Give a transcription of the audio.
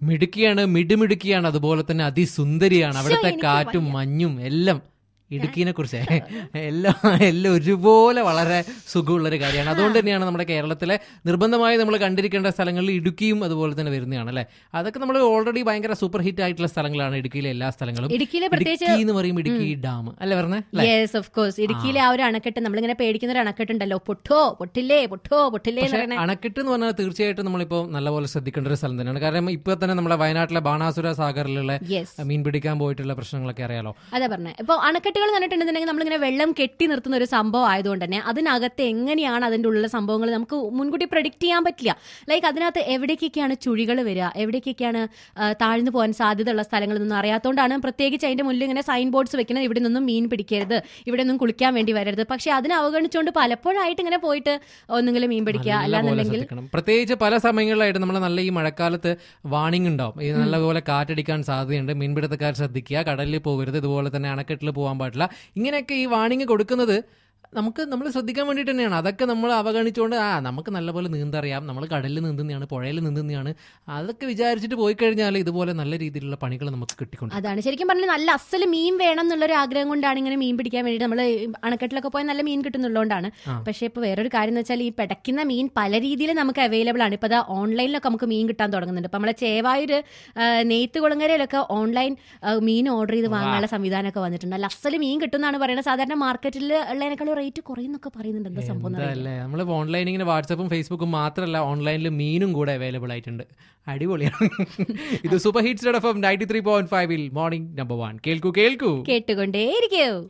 മിടുക്കിയാണ് മിടുമിടുക്കിയാണ് അതുപോലെ തന്നെ അതിസുന്ദരിയാണ് അവിടുത്തെ എനിക്ക് കാറ്റും മഞ്ഞും എല്ലാം ഇടുക്കിനെ കുറിച്ച് എല്ലാം എല്ലാം ഒരുപോലെ വളരെ സുഖമുള്ളൊരു കാര്യമാണ് അതുകൊണ്ട് തന്നെയാണ് നമ്മുടെ കേരളത്തിലെ നിർബന്ധമായി നമ്മൾ കണ്ടിരിക്കേണ്ട സ്ഥലങ്ങളിൽ ഇടുക്കിയും അതുപോലെ തന്നെ വരുന്നതാണ് അല്ലെ അതൊക്കെ നമ്മൾ ഓൾറെഡി ഭയങ്കര സൂപ്പർ ഹിറ്റ് ആയിട്ടുള്ള സ്ഥലങ്ങളാണ് ഇടുക്കിയിലെ എല്ലാ സ്ഥലങ്ങളും ഇടുക്കിയിലെ പ്രത്യേകിച്ച് ഇടുക്കി എന്ന് പറയുമ്പോൾ ഇടുക്കി ഡാം അല്ലേ പറഞ്ഞേ അല്ലേ യെസ് ഓഫ് കോഴ്സ് ഇടുക്കിയിലെ ആ ഒരു അണക്കെട്ട് നമ്മളിങ്ങനെ പേടിക്കുന്ന ഒരു അണക്കെട്ടുണ്ടല്ലോ പൊട്ടോ പൊട്ടില്ലേ പൊട്ടോ പൊട്ടില്ലേ എന്ന് പക്ഷേ പറയുന്നത് അണക്കെട്ട് എന്ന് പറഞ്ഞാൽ തീർച്ചയായിട്ടും നമ്മളിപ്പോൾ നല്ലപോലെ ശ്രദ്ധിക്കേണ്ട ഒരു സ്ഥലം തന്നെയാണ് കാരണം ഇപ്പൊ തന്നെ നമ്മുടെ വയനാട്ടിലെ ബാണാസുര സാഗറിലുള്ള യെസ് മീൻ പിടിക്കാൻ പോയിട്ടുള്ള പ്രശ്നങ്ങളൊക്കെ അറിയാലോ അതാ പറഞ്ഞത് ഇപ്പൊ അണക്കെട്ടുകൾ എന്ന് പറഞ്ഞിട്ടുണ്ടെന്നുണ്ടെങ്കിൽ നമ്മളിങ്ങനെ വെള്ളം കെട്ടി നിർത്തുന്ന ഒരു സംഭവം ആയതുകൊണ്ട് തന്നെ അതിനകത്ത് എങ്ങനെയാണ് അതിന്റെ ഉള്ളിലെ സംഭവങ്ങൾ നമുക്ക് മുൻകൂട്ടി പ്രഡിക്റ്റ് ചെയ്യാൻ പറ്റില്ല ലൈക്ക് അതിനകത്ത് എവിടേക്കൊക്കെയാണ് ചുഴികൾ വരിക എവിടേക്കൊക്കെയാണ് ആ, താഴ്ന്നു പോകാൻ സാധ്യതയുള്ള സ്ഥലങ്ങളിൽ നിന്നും അറിയാത്തതുകൊണ്ടാണ് പ്രത്യേകിച്ച് അതിന്റെ മുന്നിൽ ഇങ്ങനെ സൈൻ ബോർഡ്സ് വെക്കുന്നത് ഇവിടെ നിന്നും മീൻ പിടിക്കരുത് ഇവിടെ നിന്നും കുളിക്കാൻ വേണ്ടി വരരുത് പക്ഷെ അതിനെ അവഗണിച്ചുകൊണ്ട് പലപ്പോഴായിട്ട് ഇങ്ങനെ പോയിട്ട് ഒന്നുകിലും മീൻ പിടിക്കുക നല്ലപോലെ അല്ലാന്നുണ്ടെങ്കിൽ ശ്രദ്ധിക്കണം പ്രത്യേകിച്ച് പല സമയങ്ങളിലായിട്ട് നമ്മൾ നല്ല ഈ മഴക്കാലത്ത് വാണിംഗ് ഉണ്ടാവും ഈ നല്ലപോലെ കാറ്റടിക്കാൻ സാധ്യതയുണ്ട് മീൻപിടുത്തക്കാർ ശ്രദ്ധിക്കുക കടലിൽ പോകരുത് ഇതുപോലെ തന്നെ അണക്കെട്ടിൽ പോകാൻ പാടില്ല ഇങ്ങനെയൊക്കെ ഈ വാണിംഗ് കൊടുക്കുന്നത് നമുക്ക് നമ്മൾ ശ്രദ്ധിക്കാൻ വേണ്ടിയിട്ട് തന്നെയാണ് അതൊക്കെ നമ്മൾ അവഗണിച്ചുകൊണ്ട് ആ നമുക്ക് നല്ലപോലെ നീന്തറിയാം നമ്മൾ കടലിൽ നീന്തുന്നതാണ് പുഴയിൽ നീന്തുന്നതാണ് അതൊക്കെ വിചാരിച്ചിട്ട് പോയി കഴിഞ്ഞാൽ ഇതുപോലെ നല്ല രീതിയിലുള്ള പണികൾ നമുക്ക് കിട്ടിക്കൊണ്ട് അതാണ് ശരിക്കും പറഞ്ഞാൽ നല്ല അസല് മീൻ വേണം എന്നുള്ളൊരു ആഗ്രഹം കൊണ്ടാണ് ഇങ്ങനെ മീൻ പിടിക്കാൻ വേണ്ടി നമ്മൾ അണക്കെട്ടിലൊക്കെ പോയാൽ നല്ല മീൻ കിട്ടുന്നുള്ളതുകൊണ്ടാണ് ആ. പക്ഷേ ഇപ്പോൾ വേറൊരു കാര്യം എന്ന് വെച്ചാൽ ഈ പിടയ്ക്കുന്ന മീൻ പല രീതിയിൽ നമുക്ക് അവൈലബിൾ ആണ് ഇപ്പോൾ അത് ഓൺലൈനിലൊക്കെ നമുക്ക് മീൻ കിട്ടാൻ തുടങ്ങുന്നുണ്ട് ഇപ്പം നമ്മളെ ചേവായൂർ നെയ്ത്ത് കുളങ്ങരയിലൊക്കെ ഓൺലൈൻ ആ, മീൻ ഓർഡർ ചെയ്ത് വാങ്ങാനുള്ള സംവിധാനമൊക്കെ വന്നിട്ടുണ്ട് നല്ല അസല് മീൻ കിട്ടുന്നതാണ് പറയുന്നത് സാധാരണ മാർക്കറ്റിൽ ഉള്ളതിനേക്കാളും റേറ്റ് കുറയുന്നൊക്കെ പറയുന്നുണ്ട് എന്താ സംഭവം എന്ന് അറിയില്ല. അല്ലേ നമ്മൾ ഓൺലൈൻ ഇങ്ങനെ വാട്സപ്പും ഫേസ്ബുക്കും മാത്രമല്ല ഓൺലൈനിൽ മീനും കൂടെ അവൈലബിൾ ആയിട്ടുണ്ട് അടിപൊളിയാണ് ഇത് super hits F M ninety three point ഫൈവിൽ മോർണിംഗ് നമ്പർ വൺ കേൾക്കൂ കേൾക്കൂ കേട്ടുകൊണ്ടേയിരിക്കൂ